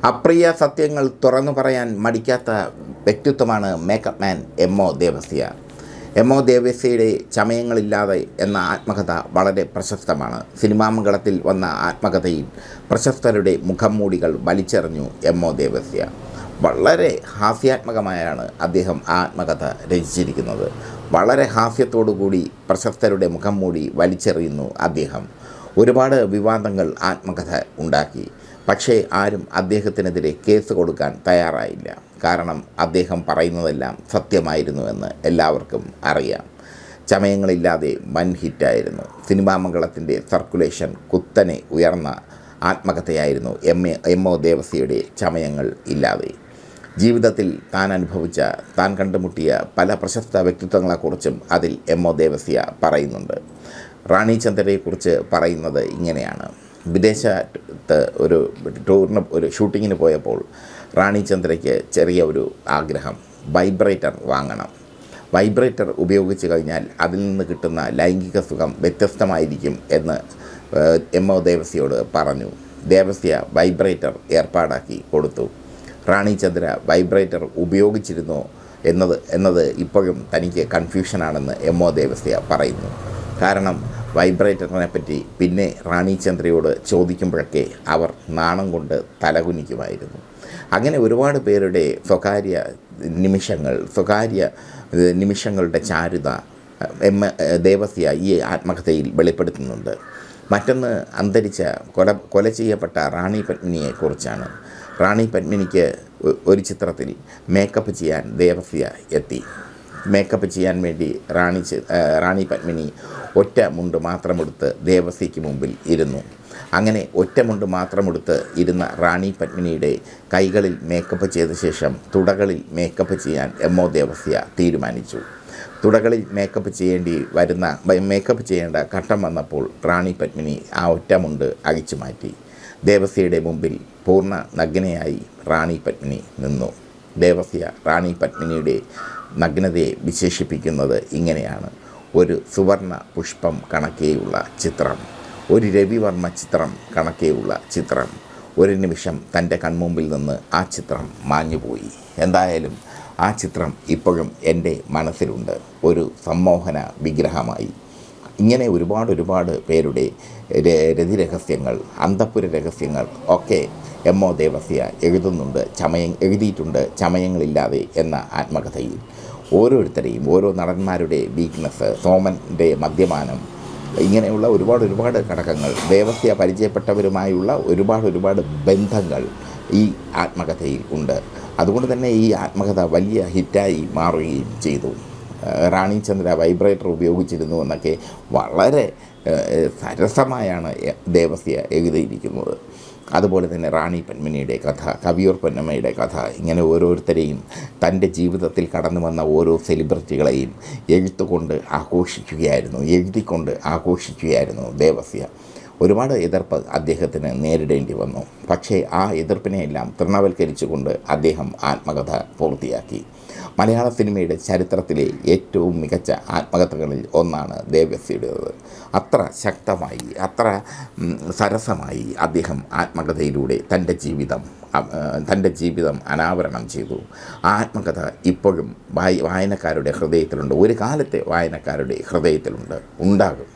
അപ്രിയ സത്യങ്ങൾ തുറന്നു പറയാൻ മടിക്കാത്ത വ്യക്തിത്വമാണ് makeup man M O Devasya M O ദേവസ്യയുടെ ചമയങ്ങളില്ലാതെ എന്ന ആത്മകഥ വളരെ പ്രശസ്തമാണ് സിനിമാമംഗളത്തിൽ വന്ന ആത്മകഥയിൽ പ്രശസ്തരുടെ മുഖം മൂടികൾ വലിച്ചെറിഞ്ഞു എം ഒ ദേവസ്യ വളരെ ഹാസ്യാത്മകമായാണ് അദ്ദേഹം ആ ആത്മകഥ രചിച്ചിരിക്കുന്നത് വളരെ ഹാസ്യത്തോടുകൂടി പ്രശസ്തരുടെ മുഖം മൂടി വലിച്ചെറിയുന്നു അദ്ദേഹം ഒരുപാട് വിവാദങ്ങൾ ആത്മകഥ ഉണ്ടാക്കി പക്ഷേ ആരും അദ്ദേഹത്തിനെതിരെ കേസ് കൊടുക്കാൻ തയ്യാറായില്ല കാരണം അദ്ദേഹം പറയുന്നതെല്ലാം സത്യമായിരുന്നുവെന്ന് എല്ലാവർക്കും അറിയാം ചമയങ്ങളില്ലാതെ വൻ ഹിറ്റായിരുന്നു സിനിമാ മംഗളത്തിൻ്റെ സർക്കുലേഷൻ കുത്തനെ ഉയർന്ന ആത്മകഥയായിരുന്നു എം എ എം ഒ ദേവസ്യയുടെ ചമയങ്ങൾ ഇല്ലാതെ ജീവിതത്തിൽ താൻ അനുഭവിച്ച താൻ കണ്ടുമുട്ടിയ പല പ്രശസ്ത വ്യക്തിത്വങ്ങളെക്കുറിച്ചും അതിൽ എം ഒ ദേവസ്യ പറയുന്നുണ്ട് റാണി ചന്ദ്രയെക്കുറിച്ച് പറയുന്നത് ഇങ്ങനെയാണ് വിദേശത്ത് ഒരു ടൂറിന് ഒരു ഷൂട്ടിങ്ങിന് പോയപ്പോൾ റാണി ചന്ദ്രയ്ക്ക് ചെറിയ ഒരു ആഗ്രഹം വൈബ്രേറ്റർ വാങ്ങണം വൈബ്രേറ്റർ ഉപയോഗിച്ച് കഴിഞ്ഞാൽ അതിൽ നിന്ന് കിട്ടുന്ന ലൈംഗിക സുഖം വ്യത്യസ്തമായിരിക്കും എന്ന് ഏഹ്, എം ഒ ദേവസ്യയോട് പറഞ്ഞു ദേവസ്യ വൈബ്രേറ്റർ ഏർപ്പാടാക്കി കൊടുത്തു റാണി ചന്ദ്ര വൈബ്രേറ്റർ ഉപയോഗിച്ചിരുന്നോ എന്നത് എന്നത് ഇപ്പോഴും തനിക്ക് കൺഫ്യൂഷനാണെന്ന് എം ഒ ദേവസ്യ പറയുന്നു കാരണം വൈബ്രേറ്ററിനെ പറ്റി പിന്നെ റാണി ചന്ദ്രയോട് ചോദിക്കുമ്പോഴൊക്കെ അവർ നാണം കൊണ്ട് തലകുനിക്കുമായിരുന്നു അങ്ങനെ ഒരുപാട് പേരുടെ സ്വകാര്യ നിമിഷങ്ങൾ സ്വകാര്യ ഏഹ്, നിമിഷങ്ങളുടെ ചാരുത എം ദേവസ്യ ഈ ആത്മകഥയിൽ വെളിപ്പെടുത്തുന്നുണ്ട് മറ്റൊന്ന് അന്തരിച്ച കൊല കൊല ചെയ്യപ്പെട്ട റാണി പത്മിനിയെക്കുറിച്ചാണ് റാണി പത്മിനിക്ക് ഒ- ഒരു ചിത്രത്തിൽ മേക്കപ്പ് ചെയ്യാൻ ദേവസ്യ എത്തി മേക്കപ്പ് ചെയ്യാൻ വേണ്ടി റാണി ചെ- ആ, റാണി പത്മിനി ഒറ്റ മുണ്ട് മാത്രമെടുത്ത് ദേവസ്യയ്ക്ക് മുമ്പിൽ ഇരുന്നു അങ്ങനെ ഒറ്റ മുണ്ട് മാത്രമെടുത്ത് ഇരുന്ന റാണി പത്മിനിയുടെ കൈകളിൽ മേക്കപ്പ് ചെയ്ത ശേഷം തുടകളിൽ മേക്കപ്പ് ചെയ്യാൻ എം ഒ ദേവസ്യ തീരുമാനിച്ചു തുടകളിൽ മേക്കപ്പ് ചെയ്യേണ്ടി വരുന്ന ബ- മേക്കപ്പ് ചെയ്യേണ്ട ഘട്ടം വന്നപ്പോൾ റാണി പത്മിനി ആ ഒറ്റ മുണ്ട് അഴിച്ചു മാറ്റി ദേവസ്യയുടെ മുമ്പിൽ പൂർണ്ണ നഗ്നയായി റാണി പത്മിനി നിന്നു ദേവസ്യ റാണി പത്മിനിയുടെ നഗ്നതയെ വിശേഷിപ്പിക്കുന്നത് ഇങ്ങനെയാണ് ഒരു സുവർണ പുഷ്പം കണക്കെയുള്ള ചിത്രം ഒരു രവിവർമ്മ ചിത്രം കണക്കെയുള്ള ചിത്രം ഒരു നിമിഷം തൻ്റെ കൺമുമ്പിൽ നിന്ന് ആ ചിത്രം മാഞ്ഞുപോയി എന്തായാലും ആ ചിത്രം ഇപ്പോഴും എൻ്റെ മനസ്സിലുണ്ട് ഒരു സമ്മോഹന വിഗ്രഹമായി ഇങ്ങനെ ഒരുപാട് ഒരുപാട് പേരുടെ ര- രതിരഹസ്യങ്ങൾ അന്തപ്പുര രഹസ്യങ്ങൾ ഒക്കെ എം ഒ ദേവസ്യ എഴുതുന്നുണ്ട് ചമയം എഴുതിയിട്ടുണ്ട് ചമയങ്ങളില്ലാതെ എന്ന ആത്മകഥയിൽ ഓരോരുത്തരെയും ഓരോ നടന്മാരുടെ വീക്ക്നെസ് സോമൻ്റെ മദ്യപാനം ഇങ്ങനെയുള്ള ഒരുപാട് ഒരുപാട് ഘടകങ്ങൾ ദേവസ്യ പരിചയപ്പെട്ടവരുമായുള്ള ഒരുപാട് ഒരുപാട് ബന്ധങ്ങൾ ഈ ആത്മകഥയിൽ ഉണ്ട് അതുകൊണ്ട് തന്നെ ഈ ആത്മകഥ വലിയ ഹിറ്റായി മാറുകയും ചെയ്തു ഏഹ് റാണി ചന്ദ്ര വൈബ്രേറ്റർ ഉപയോഗിച്ചിരുന്നു എന്നൊക്കെ വളരെ ഏഹ്, സരസമായാണ് എ- ദേവസ്യ എഴുതിയിരിക്കുന്നത് അതുപോലെ തന്നെ റാണി പത്മിനിയുടെ കഥ കവിയൂർ പൊന്നമ്മയുടെ കഥ ഇങ്ങനെ ഓരോരുത്തരെയും തൻ്റെ ജീവിതത്തിൽ കടന്നു വന്ന ഓരോ സെലിബ്രിറ്റികളെയും എഴുത്തുകൊണ്ട് ആഘോഷിക്കുകയായിരുന്നു എഴുതിക്കൊണ്ട് ആഘോഷിക്കുകയായിരുന്നു ദേവസ്യ ഒരുപാട് എതിർപ്പ് അദ്ദേഹത്തിന് നേരിടേണ്ടി വന്നു പക്ഷേ ആ എതിർപ്പിനെയെല്ലാം തൃണവൽക്കരിച്ചുകൊണ്ട് അദ്ദേഹം ആത്മകഥ പൂർത്തിയാക്കി മലയാള സിനിമയുടെ ചരിത്രത്തിലെ ഏറ്റവും മികച്ച ആത്മകഥകളിൽ ഒന്നാണ് ദേവസ്യയുടേത് അത്ര ശക്തമായി അത്ര ഉം, സരസമായി അദ്ദേഹം ആത്മകഥയിലൂടെ തൻ്റെ ജീവിതം അ- ആ, തൻ്റെ ജീവിതം അനാവരണം ചെയ്തു ആ ആത്മകഥ ഇപ്പോഴും വായ വായനക്കാരുടെ ഹൃദയത്തിലുണ്ട് ഒരു കാലത്തെ വായനക്കാരുടെ ഹൃദയത്തിലുണ്ട് ഉണ്ടാകും